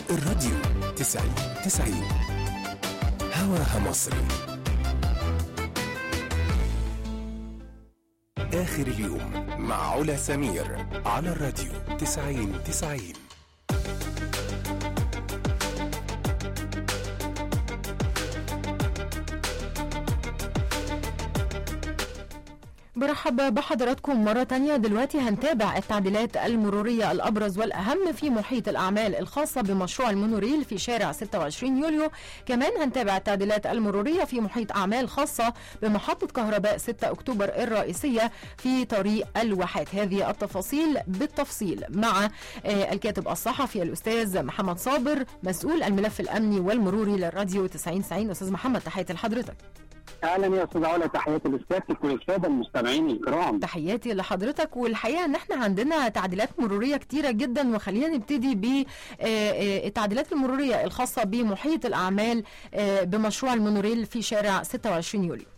الراديو تسعين تسعين هواها مصري آخر اليوم مع علا سمير على الراديو تسعين تسعين برحب بحضراتكم مرة تانية دلوقتي هنتابع التعديلات المرورية الأبرز والأهم في محيط الأعمال الخاصة بمشروع المونوريل في شارع 26 يوليو كمان هنتابع التعديلات المرورية في محيط أعمال خاصة بمحطة كهرباء 6 أكتوبر الرئيسية في طريق الواحات هذه التفاصيل بالتفصيل مع آه، الكاتب الصحفي الأستاذ محمد صابر مسؤول الملف الأمني والمروري للراديو 90 90 أستاذ محمد تحياتي لحضرتك اهلا يا استاذ علا تحياتي للسادة والساده المستمعين الكرام تحياتي لحضرتك والحقيقه ان احنا عندنا تعديلات مروريه كتيره جدا وخلينا نبتدي ب التعديلات المروريه الخاصه بمحيط الاعمال آه، بمشروع المونوريل في شارع 26 يوليو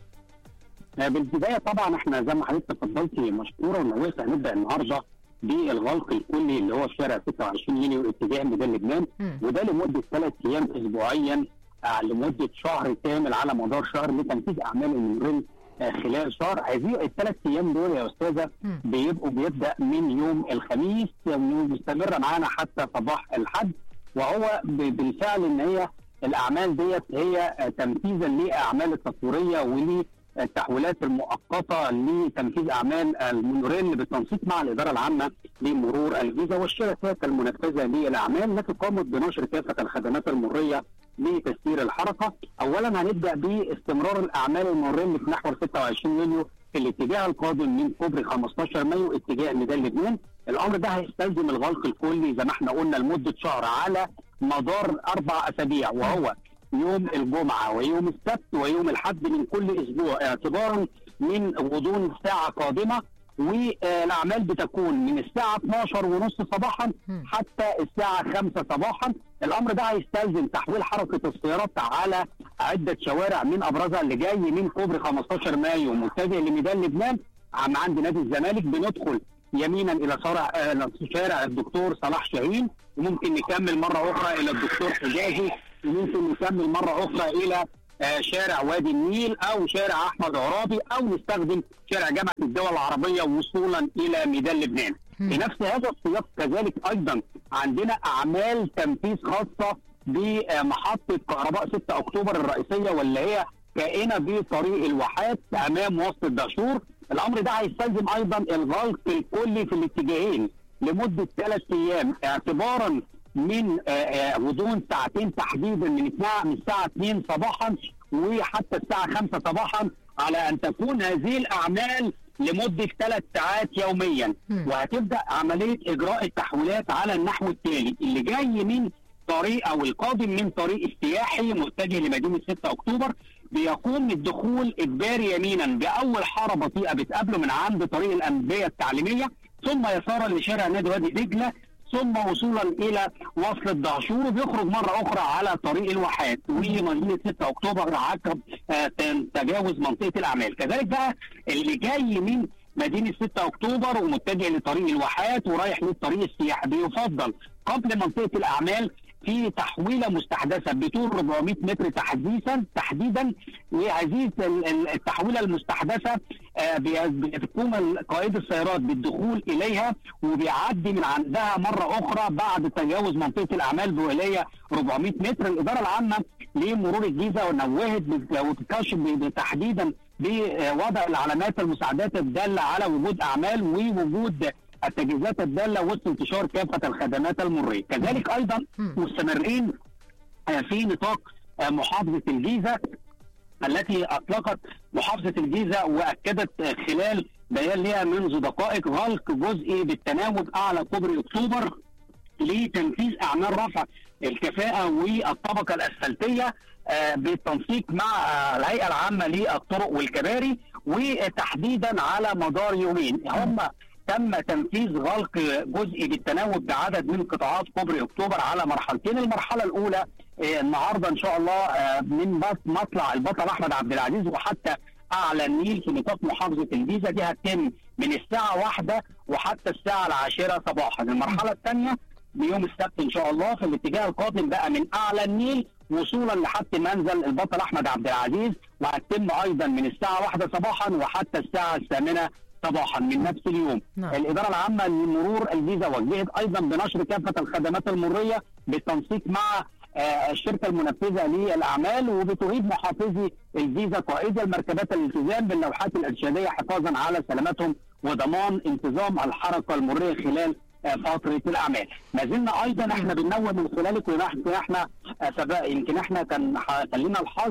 آه، بالبدايه طبعا احنا زي ما حضرتك تفضلتي مشكوره ونويت هنبدا النهارده بالغلق الكلي اللي هو شارع 26 يونيو اتجاه ميدان لبنان مم. وده لمده ثلاث ايام اسبوعيا آه، لمده شهر كامل على مدار شهر لتنفيذ اعمال المونوريل آه، خلال شهر هذه الثلاث ايام دول يا استاذه مم. بيبقوا بيبدا من يوم الخميس ومستمره معانا حتى صباح الحد وهو ب- بالفعل ان هي الاعمال ديت هي آه، تنفيذا لاعمال التطويريه وللتحويلات المؤقته لتنفيذ اعمال المونوريل بالتنسيق مع الاداره العامه لمرور الجيزه والشركات المنفذه للاعمال التي قامت بنشر كافه الخدمات المريه لتسيير الحركه. اولا هنبدا باستمرار الاعمال المروريه اللي في محور 26 يوليو في الاتجاه القادم من كوبري 15 مايو اتجاه ميدان لبنان. الامر ده هيستلزم الغلق الكلي زي ما احنا قلنا لمده شهر على مدار اربع اسابيع وهو يوم الجمعه ويوم السبت ويوم الاحد من كل اسبوع اعتبارا من غضون ساعه قادمه والاعمال بتكون من الساعه 12 ونص صباحا مم. حتى الساعه 5 صباحا الامر ده هيستلزم تحويل حركه السيارات على عده شوارع من ابرزها اللي جاي من كوبري 15 مايو متجه لميدان لبنان عم عند نادي الزمالك بندخل يمينا الى شارع آه، شارع الدكتور صلاح شاهين وممكن نكمل مره اخرى الى الدكتور حجازي وممكن نكمل مره اخرى الى آه، شارع وادي النيل او شارع احمد عرابي او نستخدم شارع جامعه الدول العربيه وصولا الى ميدان لبنان. مم. بنفس هذا السياق كذلك ايضا عندنا اعمال تنفيذ خاصه بمحطه كهرباء 6 اكتوبر الرئيسيه واللي هي كائنه بطريق الواحات امام وسط الدهشور الامر ده هيستلزم ايضا الغلق الكلي في الاتجاهين لمده ثلاث ايام اعتبارا من آه، آه، غضون ساعتين تحديدا من الساعه من الساعه 2 صباحا وحتى الساعه 5 صباحا على ان تكون هذه الاعمال لمده ثلاث ساعات يوميا مم. وهتبدا عمليه اجراء التحويلات على النحو التالي اللي جاي من طريق او القادم من طريق السياحي متجه لمدينه 6 اكتوبر بيقوم الدخول اجباري يمينا باول حاره بطيئه بتقابله من عند طريق الانبيه التعليميه ثم يسارا لشارع نادي وادي دجله ثم وصولا الى وصل الدهشور وبيخرج مره اخرى على طريق الواحات ومدينه 6 اكتوبر عقب آه، تجاوز منطقه الاعمال كذلك بقى اللي جاي من مدينه 6 اكتوبر ومتجه لطريق الواحات ورايح للطريق السياحي بيفضل قبل منطقه الاعمال في تحويله مستحدثه بطول 400 متر تحديثا تحديدا وهذه ال- ال- التحويله المستحدثه آه، بي- بتقوم قائد السيارات بالدخول اليها وبيعدي من عندها مره اخرى بعد تجاوز منطقه الاعمال بوليه 400 متر الاداره العامه لمرور الجيزه ونوهت بت- وبتكشف ب- تحديدا بوضع العلامات المساعدات الداله على وجود اعمال ووجود التجهيزات الداله وسط انتشار كافه الخدمات المريه، كذلك ايضا مم. مستمرين آه، في نطاق آه، محافظه الجيزه التي اطلقت محافظه الجيزه واكدت آه، خلال بيان لها منذ دقائق غلق جزئي بالتناوب اعلى كوبري اكتوبر لتنفيذ اعمال رفع الكفاءه والطبقه الاسفلتيه آه، بالتنسيق مع آه، الهيئه العامه للطرق والكباري وتحديدا على مدار يومين هم تم تنفيذ غلق جزئي بالتناوب بعدد من قطاعات كوبري اكتوبر على مرحلتين، المرحله الاولى آه، النهارده ان شاء الله آه، من بس مطلع البطل احمد عبد العزيز وحتى اعلى النيل في نطاق محافظه الجيزه دي هتتم من الساعه واحدة وحتى الساعه العاشره صباحا، المرحله الثانيه بيوم السبت ان شاء الله في الاتجاه القادم بقى من اعلى النيل وصولا لحد منزل البطل احمد عبد العزيز وهتتم ايضا من الساعه واحدة صباحا وحتى الساعه الثامنه صباحا من نفس اليوم نعم. الاداره العامه لمرور الجيزه وجهت ايضا بنشر كافه الخدمات المريه بالتنسيق مع آه، الشركه المنفذه للاعمال وبتريد محافظي الجيزه قائدي المركبات الالتزام باللوحات الارشاديه حفاظا على سلامتهم وضمان انتظام الحركه المريه خلال آه، فتره الاعمال. ما زلنا ايضا احنا بننوه من خلالك يمكن احنا آه، سبق يمكن احنا كان ح- كان لنا الحظ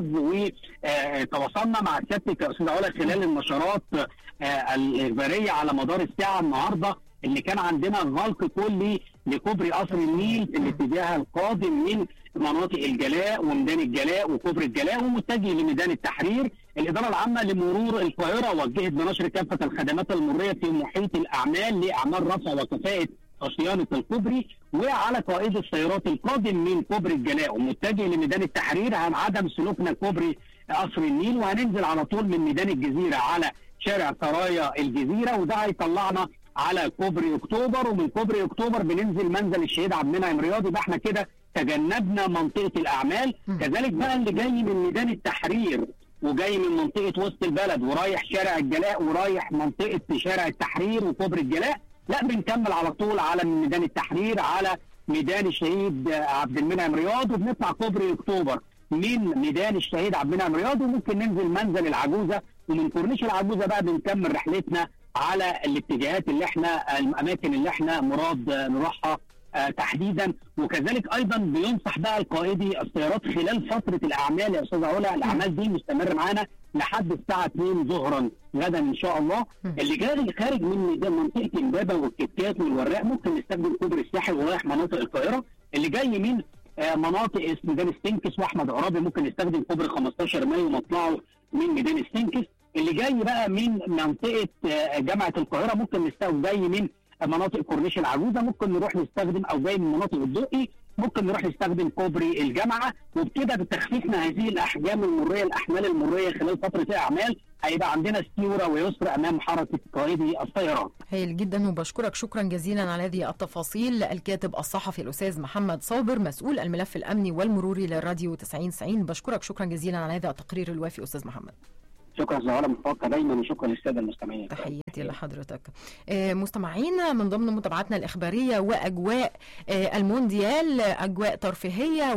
وتواصلنا مع سيادتك يا استاذ علا خلال النشرات آه، الاخباريه على مدار الساعه النهارده اللي كان عندنا غلق كلي لكوبري قصر النيل في الاتجاه القادم من مناطق الجلاء وميدان الجلاء وكوبري الجلاء ومتجه لميدان التحرير الاداره العامه لمرور القاهره وجهت بنشر كافه الخدمات المريه في محيط الاعمال لاعمال رفع وكفاءه صيانه الكوبري وعلى قائد السيارات القادم من كوبري الجلاء ومتجه لميدان التحرير عن عدم سلوكنا كوبري قصر النيل وهننزل على طول من ميدان الجزيره على شارع سرايا الجزيره وده هيطلعنا على كوبري اكتوبر ومن كوبري اكتوبر بننزل منزل الشهيد عبد المنعم رياض يبقى احنا كده تجنبنا منطقه الاعمال مم. كذلك بقى اللي جاي من ميدان التحرير وجاي من منطقه وسط البلد ورايح شارع الجلاء ورايح منطقه شارع التحرير وكوبري الجلاء لا بنكمل على طول على ميدان التحرير على ميدان الشهيد عبد المنعم رياض وبنطلع كوبري اكتوبر من ميدان الشهيد عبد المنعم رياض وممكن ننزل منزل العجوزه ومن كورنيش العجوزه بقى بنكمل رحلتنا على الاتجاهات اللي احنا الاماكن اللي احنا مراد نروحها آه، تحديدا وكذلك ايضا بينصح بقى القائدي السيارات خلال فتره الاعمال يا استاذ علا الاعمال دي مستمره معانا لحد الساعه 2 ظهرا غدا ان شاء الله مم. اللي جاي خارج من ميدان منطقه امبابه والكتكات والوراق ممكن نستخدم كوبري الساحل ورايح مناطق القاهره اللي جاي من آه، مناطق اسم ميدان ستنكس واحمد عرابي ممكن نستخدم كوبري 15 مايو مطلعه من ميدان ستنكس اللي جاي بقى من منطقه آه، جامعه القاهره ممكن نستخدم جاي من مناطق كورنيش العجوزه ممكن نروح نستخدم او جاي من مناطق الدقي ممكن نروح نستخدم كوبري الجامعه وبكده بتخفيفنا هذه الاحجام المريه الاحمال المريه خلال فتره الاعمال هيبقى عندنا سيوره ويسر امام حركه قائدي السيارات. هايل جدا وبشكرك شكرا جزيلا على هذه التفاصيل الكاتب الصحفي الاستاذ محمد صابر مسؤول الملف الامني والمروري للراديو 9090 بشكرك شكرا جزيلا على هذا التقرير الوافي استاذ محمد شكرا زهره متفقه دايما وشكرا للساده المستمعين. تحياتي لحضرتك آه، مستمعينا من ضمن متابعتنا الإخبارية وأجواء آه، المونديال آه، أجواء ترفيهية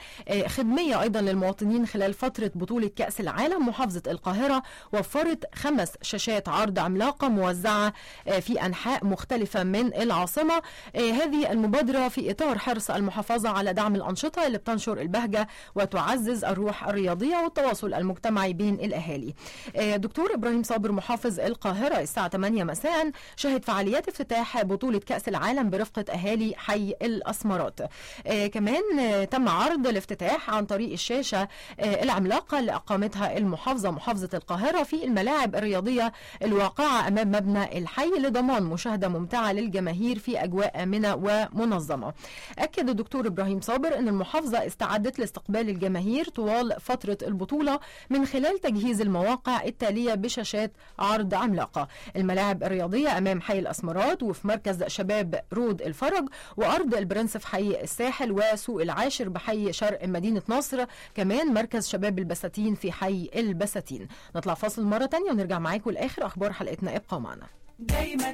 وخدمية أيضا للمواطنين خلال فترة بطولة كأس العالم محافظة القاهرة وفرت خمس شاشات عرض عملاقة موزعة آه، في أنحاء مختلفة من العاصمة آه، هذه المبادرة في إطار حرص المحافظة على دعم الأنشطة اللي بتنشر البهجة وتعزز الروح الرياضية والتواصل المجتمعي بين الأهالي آه، دكتور إبراهيم صابر محافظ القاهرة الساعة 8 مساء شهد فعاليات افتتاح بطولة كأس العالم برفقة أهالي حي الأسمرات آه، كمان آه، تم عرض الافتتاح عن طريق الشاشة آه، العملاقة اللي أقامتها المحافظة محافظة القاهرة في الملاعب الرياضية الواقعة أمام مبنى الحي لضمان مشاهدة ممتعة للجماهير في أجواء آمنة ومنظمة أكد الدكتور إبراهيم صابر أن المحافظة استعدت لاستقبال الجماهير طوال فترة البطولة من خلال تجهيز المواقع التالية بشاشات عرض عملاقة الملاعب الرياضية أمام حي الأسمرات وفي مركز شباب رود الفرج وأرض البرنس في حي الساحل وسوق العاشر بحي شرق مدينة نصر كمان مركز شباب البساتين في حي البساتين نطلع فاصل مرة تانية ونرجع معاكم لآخر أخبار حلقتنا ابقوا معنا دايما